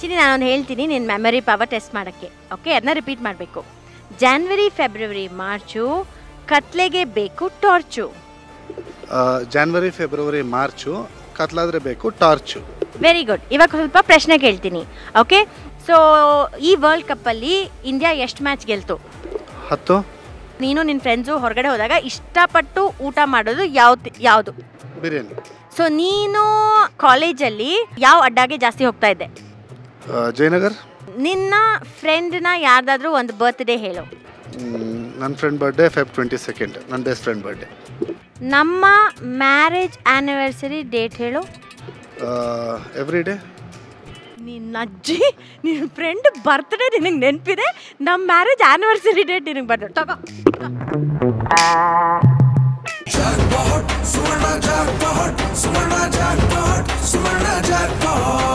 Actually ನಾನೊಂದು ಹೇಳ್ತೀನಿ ನಿನ್ನ ಮೆಮರಿ ಪವರ್ ಟೆಸ್ಟ್ ಮಾಡೋಕ್ಕೆ ಓಕೆ ಅದನ್ನ ರಿಪೀಟ್ ಮಾಡಬೇಕು ಜಾನ್ವರಿ ಫೆಬ್ರವರಿ ಮಾರ್ಚು ಕತ್ಲೆಗೆ ಬೇಕು ಟಾರ್ಚು ಜಾನ್ವರಿ ಫೆಬ್ರವರಿ ಮಾರ್ಚು ಕತ್ಲಾದ್ರೆ ಬೇಕು ಟಾರ್ಚು ವೆರಿ ಗುಡ್ ಇವಾಗ ಸ್ವಲ್ಪ ಪ್ರಶ್ನೆ ಕೇಳ್ತೀನಿ ಓಕೆ ಸೊ ಈ ವರ್ಲ್ಡ್ ಕಪ್ಪಲ್ಲಿ ಇಂಡಿಯಾ ಎಷ್ಟು ಮ್ಯಾಚ್ ಗೆಲ್ತು ಹತ್ತು ನೀನು ನಿನ್ನ ಫ್ರೆಂಡ್ಸು ಹೊರಗಡೆ ಹೋದಾಗ ಇಷ್ಟಪಟ್ಟು ಊಟ ಮಾಡೋದು ಯಾವ್ದು ಯಾವುದು ಬಿರಿಯಾನಿ ಸೊ ನೀನು ಕಾಲೇಜಲ್ಲಿ ಯಾವ ಅಡ್ಡಾಗೆ ಜಾಸ್ತಿ ಹೋಗ್ತಾ ಇದ್ದೆ ಆ, ಜಯನಗರ್ ನಿನ್ನ ಫ್ರೆಂಡ್ನ ಯಾರ್ದಾದ್ರೂ ಒಂದು ಬರ್ತ್ಡೇ ಹೇಳು ನನ್ನ friend birthday Feb twenty second ನನ್ನ ಬೆಸ್ಟ್ ಫ್ರೆಂಡ್ ಬರ್ಡೇ ನಮ್ಮ ಮ್ಯಾರೇಜ್ ಆ್ಯನಿವರ್ಸರಿ ಡೇಟ್ ಹೇಳು ಎವ್ರಿ ಡೇ ನಿನ್ನ ಅಜ್ಜಿ ನಿನ್ನ ಫ್ರೆಂಡ್ ಬರ್ತ್ಡೇ ನಿನಗೆ ನೆನಪಿದೆ ನಮ್ಮ ಮ್ಯಾರೇಜ್ ಆ್ಯನಿವರ್ಸರಿ ಡೇಟ್ ನಿನಗೆ ಬರ್ತಾರೆ ತಗೋ Jackpot, Suvarna jackpot, Suvarna jackpot, Suvarna jackpot.